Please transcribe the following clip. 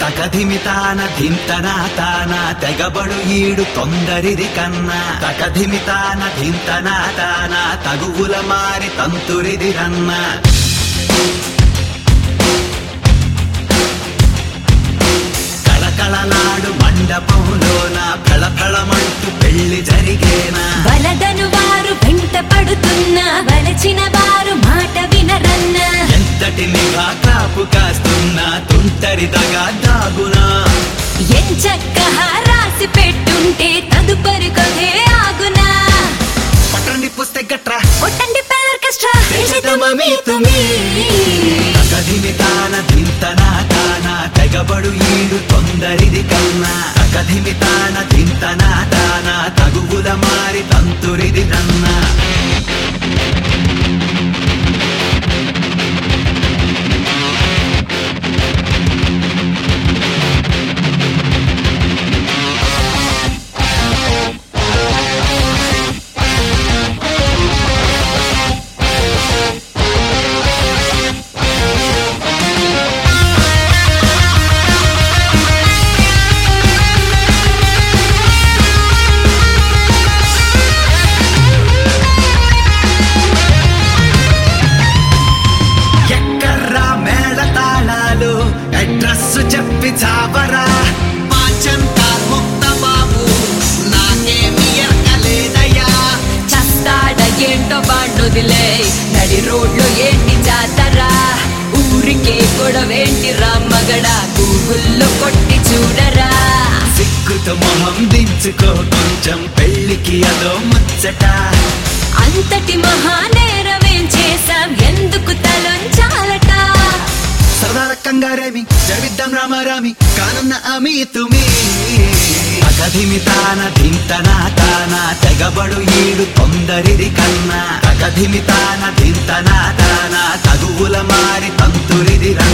తకధిమితాన ధింతన తాన తెగబడు ఈడు తొందరిది కన్నా తకధిమితాన ధింతన తాన తగువుల మారి తంతురిది రన్నా కళకళలాడు మండపంలోన ఫళఫళమంటూ పెళ్లి జరిగేనా వలదను వారు వెంట పడుతున్న వలచిన వారు మాట వినరన్న ఎంతటి నిఘా కాపు కాస్తున్నా తుంటరిదగా దాగునా ఎంచక్క రాసి పెట్టుంటే తదుపరి కథే ఆగునా పట్టండి పుస్తక గట్రా కొట్టండి పేర్కెస్ట్రా దేశతమమి తుమి కదిమితాన ధింతన తాన తెగబడు ఈడు తొందరిది కన్నా కదిమితాన ధింతన తాన తగువుల మారి తంతురిది రన్నా ఎక్కర్రా మేళ తాళాలు అడ్రస్ చెప్పి చావరా పాచంతా ముక్త బాబు నాకేమి ఎరకలేదయ్యా చస్తాడ ఏంటో బాండుదిలే నడి రోడ్లో ఏంటి జాతరా ఊరికే గొడవేంటి రామగడ గూగుల్లో కొట్టి చూడరా సిగ్గుతో మొహం దించుకో కొంచెం పెళ్లికి అదో ముచ్చట అంతటి మహానేరమేం చేశాం ఎందుకు తలొంచాలట సరదాల కంగారేమి జరిద్దాం రామారామి కానున్న అమీ తుమి అకధిమి తాన ధింతన తాన తెగబడు ఈడు తొందరిది కన్నా అకధిమి తాన ధింతన తాన తగువుల మారి తంతురిది రన్న